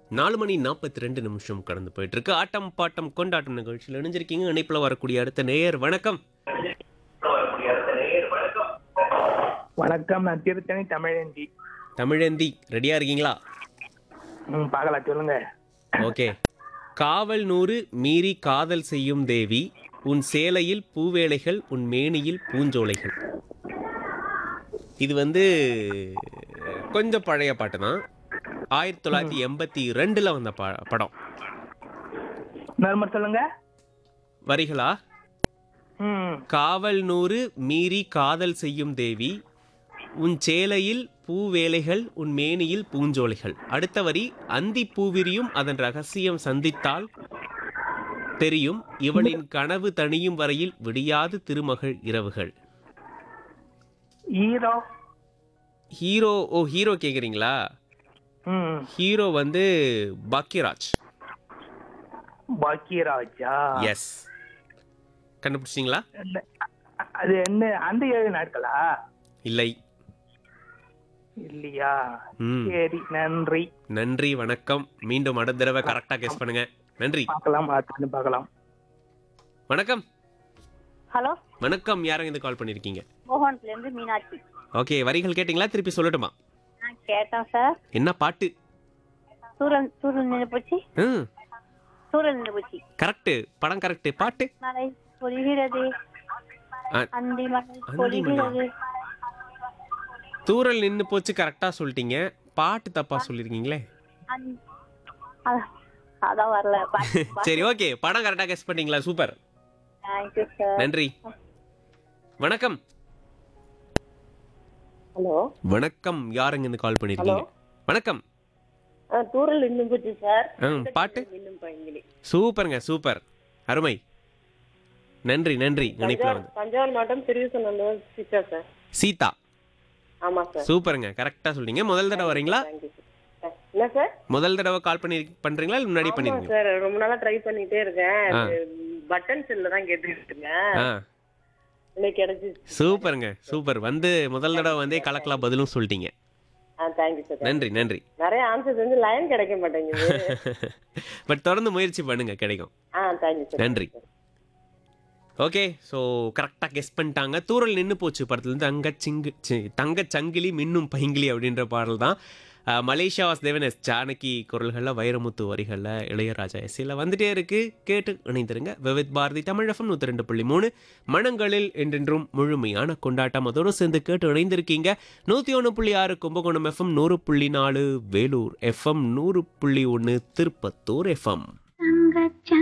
நாலு மணி நாற்பத்தி ரெண்டு நிமிஷம் கடந்து போயிட்டு இருக்கு ஆட்டம் பாட்டம் கொண்டாட்டம் நிகழ்ச்சியில் இணைஞ்சிருக்கீங்க இணைப்பில் வரக்கூடிய அடுத்த நேயர் வணக்கம் வணக்கம் நான் திருத்தணி தமிழந்தி தமிழேந்தி ரெடியா இருக்கீங்களா ம் பார்க்கலாம் சொல்லுங்க ஓகே காவல் நூறு மீறி காதல் செய்யும் தேவி உன் சேலையில் பூவேலைகள் உன் மேனியில் பூஞ்சோலைகள் இது வந்து கொஞ்சம் பழைய பாட்டு தான் ஆயிரத்தி தொள்ளாயிரத்தி எண்பத்தி ரெண்டுல வந்த ப படம் மறுமுறை சொல்லுங்க வரிகளா ம் காவல் நூறு மீறி காதல் செய்யும் தேவி உன் சேலையில் பூவேலைகள் உன் மேனியில் பூஞ்சோலைகள் அடுத்த வரி அந்தி பூவிரியும் அதன் ரகசியம் சந்தித்தால் தெரியும் இவளின் கனவு தணியும் வரையில் விடியாது திருமகள் இரவுகள் ஹீரோ ஹீரோ ஓ ஹீரோ கேக்குறீங்களா ம் ஹீரோ வந்து பாக்கியராஜ் பாக்கியராஜா எஸ் கண்டுபிடிச்சிங்களா என்ன- அ- அது என்ன அந்த ஏழு நாட்களா இல்லை இல்லையா ம் சரி நன்றி நன்றி வணக்கம் மீண்டும் அடுத்த தடவை கரெக்டா கெஸ் பண்ணுங்க நன்றி பார்க்கலாம் பார்த்துன்னு பார்க்கலாம் வணக்கம் ஹலோ வணக்கம் யாருங்க இந்த கால் பண்ணிருக்கீங்க மோகன்ல இருந்து மீனாட்சி ஓகே வரிகள் கேட்டிங்களா திருப்பி சொல்லட்டுமா நான் கேட்டேன் சார் என்ன பாட்டு சூரன் சூரன் நின்று போச்சு ம் சூரன் நின்று போச்சு கரெக்ட் படம் கரெக்ட் பாட்டு மழை பொழிகிறது அ- அந்தி மழை அந்தி மழை. பொழிகிறது தூரல் நின்னு போச்சு கரெக்டா சொல்லிட்டீங்க பாட்டு தப்பா சொல்லிருக்கீங்களே அந்- அ- அதான் வரல சரி ஓகே படம் கரெக்டா கெஸ் பண்ணீங்களா சூப்பர் தேங்க்யூ சார் நன்றி வணக்கம் ஹலோ வணக்கம் யாருங்க இந்த கால் பண்ணிருக்கீங்க வணக்கம் தூரல் இன்னும் போச்சு சார் ம், பாட்டு இன்னும் பையங்களே சூப்பருங்க சூப்பர் அருமை நன்றி நன்றி இணைப்புல வந்து தஞ்சாவூர் மாவட்டம் திருவிசநல்லூர் சிஸ்டர் சார் சீதா ஆமா சார் சூப்பருங்க கரெக்டா சொல்றீங்க முதல் தடவை வரீங்களா தேங்க்யூ சார் என்ன சார் முதல் தடவை கால் பண்ணி பண்றீங்களா இல்ல முன்னாடி ஆமா பண்ணிருக்கீங்க சார் ரொம்ப நாளா ட்ரை பண்ணிட்டே இருக்கேன் ஆ. பட்டன் செல்ல தான் கேட்டுட்டு இருக்கேன் ஆ இன்னைக்கு கிடைச்சி சூப்பருங்க சூப்பர் வந்து முதல் தடவை வந்தே கலக்கலாம் பதிலும் சொல்லிட்டீங்க ஆ தேங்க்யூ சார் நன்றி நன்றி நிறைய ஆன்சர்ஸ் வந்து லைன் கிடைக்க மாட்டேங்குது பட் தொடர்ந்து முயற்சி பண்ணுங்க கிடைக்கும் ஆ தேங்க்யூ சார் நன்றி ஓகே ஸோ கரெக்டாக கெஸ் பண்ணிட்டாங்க தூரல் நின்று போச்சு படத்துலேருந்து தங்க சிங்கு சி, தங்கச் சங்கிலி மின்னும் பைங்கிலி அப்படின்ற பாடல் தான் அஹ், மலேசியா வாசுதேவன் எஸ் ஜானகி குரல்களில் வைரமுத்து வரிகளில் இளையராஜா எஸ்சியில் வந்துட்டே இருக்கு கேட்டு இணைந்திருங்க விவித் பாரதி தமிழ் எஃப்எம் நூற்றி ரெண்டு புள்ளி மூணு மனங்களில் என்றென்றும் முழுமையான கொண்டாட்டம் அதோடு சேர்ந்து கேட்டு இணைந்திருக்கீங்க நூற்றி ஒன்று புள்ளி ஆறு கும்பகோணம் எஃப்எம் நூறு புள்ளி நாலு வேலூர் எஃப்எம் நூறு புள்ளி ஒன்று திருப்பத்தூர் எஃப்எம் தங்கச்ச